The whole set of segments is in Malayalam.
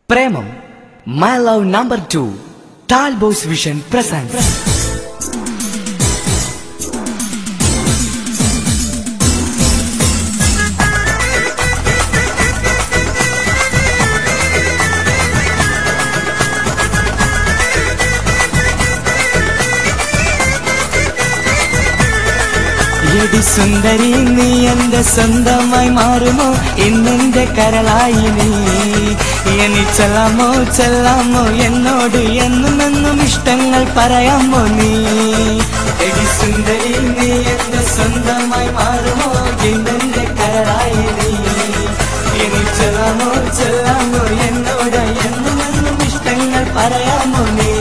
Premam my love number two tall boys vision presence എടി സുന്ദരി നീ എന്റെ സ്വന്തമായി മാറുമോ ഇന്നെന്റെ കരളായി നീ എനി ചെല്ലാമോ ചെല്ലാമോ എന്നോട് എന്നും എന്നും ഇഷ്ടങ്ങൾ പറയാമോ നീ എടി സുന്ദരി നീ എന്റെ സ്വന്തമായി മാറുമോ ഇന്നെന്റെ കരളായി നീ എനി ചെല്ലാമോ ചെല്ലാമോ എന്നോട് എന്നും എന്നും ഇഷ്ടങ്ങൾ പറയാമോ നീ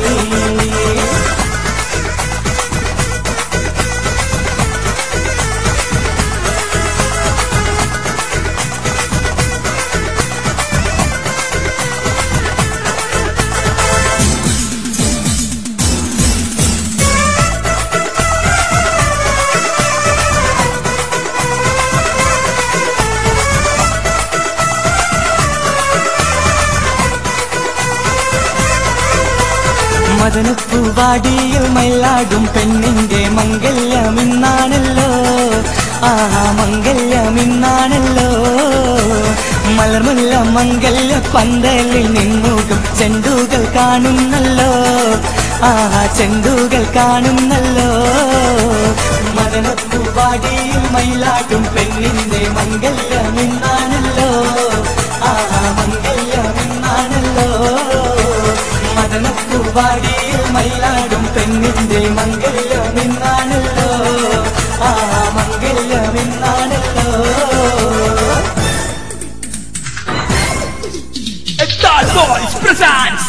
മദനപ്പൂവാടിയിൽ മയിലാടും പെണ്ണിന്റെ മംഗല്യം ഇന്നാണല്ലോ ആ മംഗല്യം ഇന്നാണല്ലോ മലർമുല്ല മംഗല്യ പന്തലിൽ നിന്നുകം ചെണ്ടുകൾ കാണുന്നല്ലോ ആ ചെണ്ടുകൾ കാണുന്നല്ലോ മദനപ്പൂവാടിയിൽ മയിലാടും പെണ്ണിന്റെ മംഗല്യം ഇന്നാണല്ലോ ആ മംഗല്യം ഇന്നാണല്ലോ മദനപ്പൂവാടിയിൽ മയിലാടും പെണ്ണിന്റെ മംഗല്യം ഇന്നാണല്ലോ ആ മംഗല്യം ഇന്നാണല്ലോ Star Boys presents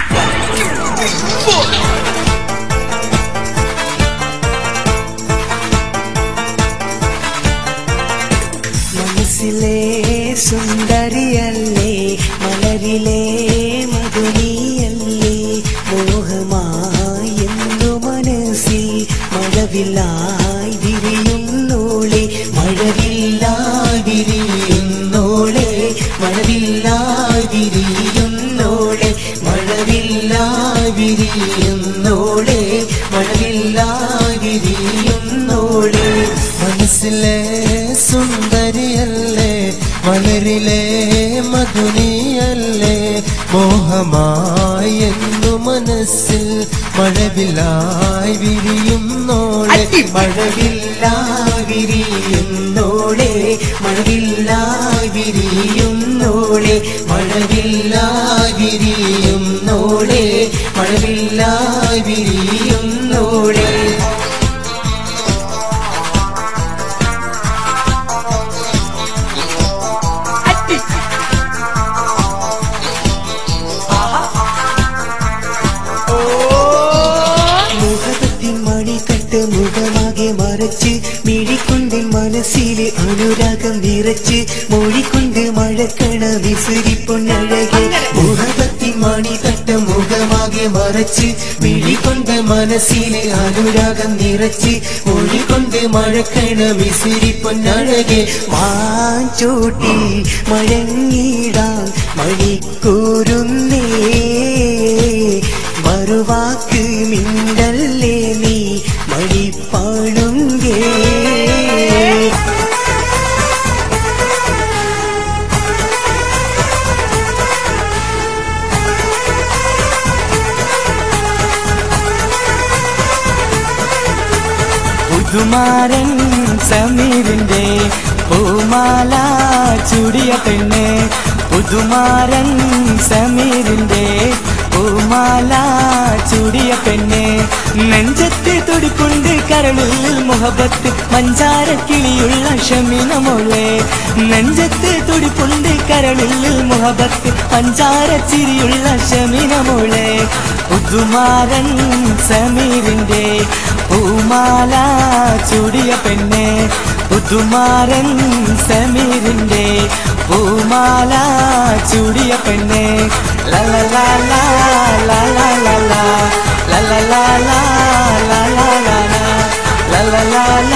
മനസ്സിലെ സുന്ദരിയല്ലേ മലരിലെ മധുനിയല്ലേ മോഹമായി എന്നു മനസ്സിൽ മഴവില്ലായി വിരിയുന്നോളെ മഴവില്ലായി വിരിയുന്നോളെ മഴവില്ലായി വിരിയുന്നോളെ മഴവില്ലായി വിരിയുന്നോളെ മഴവില്ലായി വിരിയുന്നോളെ മനസ്സിലെ സുന്ദരിയല്ലേ മലരിലെ മധുനിയല്ലേ മോഹമായി എന്നു മനസ്സിൽ മഴവില്ലായി വിരിയുന്നോളെ മഴവില്ലായി വിരിയുന്നോളെ മഴവില്ലായി വിരിയുന്നോളെ മഴവില്ലായി വിരിയുന്നോളെ മഴവില്ലായി വിരിയുന്നോളെ മുഖത്തിൻ മണിക്കട്ട് മുഖമാകെ മറച്ച് മിഴിക്കൊണ്ട് മനസ്സിലെ അനുരാഗം നിറച്ച് മൊഴിക്കൊണ്ട് മഴക്കണ വിസിരിപ്പൊന്നഴകെ മുഖത്തിൻ മണിക്കട്ട് മുഖമാകെ മറച്ച് മിഴിക്കൊണ്ട് മനസ്സിലെ അനുരാഗം നിറച്ച് മൊഴിക്കൊണ്ട് മഴക്കണ വിസിരിപ്പൊന്നഴകെ വാഞ്ചോട്ടി മഴങ്ങിടാൻ മണിക്കൂരുന്നേ മറുവാക്ക് മിണ്ടല്ലേ നീ മണിപ്പാടുങ്കേ പുതുമാരൻ സമീറിന്റെ പൂമാല ചുടിയ പെണ്ണ് പുതുമാരൻ സമീറിന്റെ പൂമാല ചുടിയ പെണ്ണ് നെഞ്ചത്ത് തുടിക്കൊണ്ട് കരളിൽ മുഹബത്ത് മഞ്ചാര കിളിയുള്ള ഷമിന മോളെ നെഞ്ചത്ത് തുടിപ്പുണ്ട് കരളിൽ മുഹബത്ത് മഞ്ചാര ചിരിയുള്ള ഷമിന മോളെ പുതുമാരൻ സമീറിന്റെ പൂമാല ചുടിയ പെണ്ണ് പുതുമാരൻ സമീറിന്റെ പൂമാല ചുടിയ പെണ്ണ് ലലലാല ലലലാല ലലലാല ലലലാല ലലലാല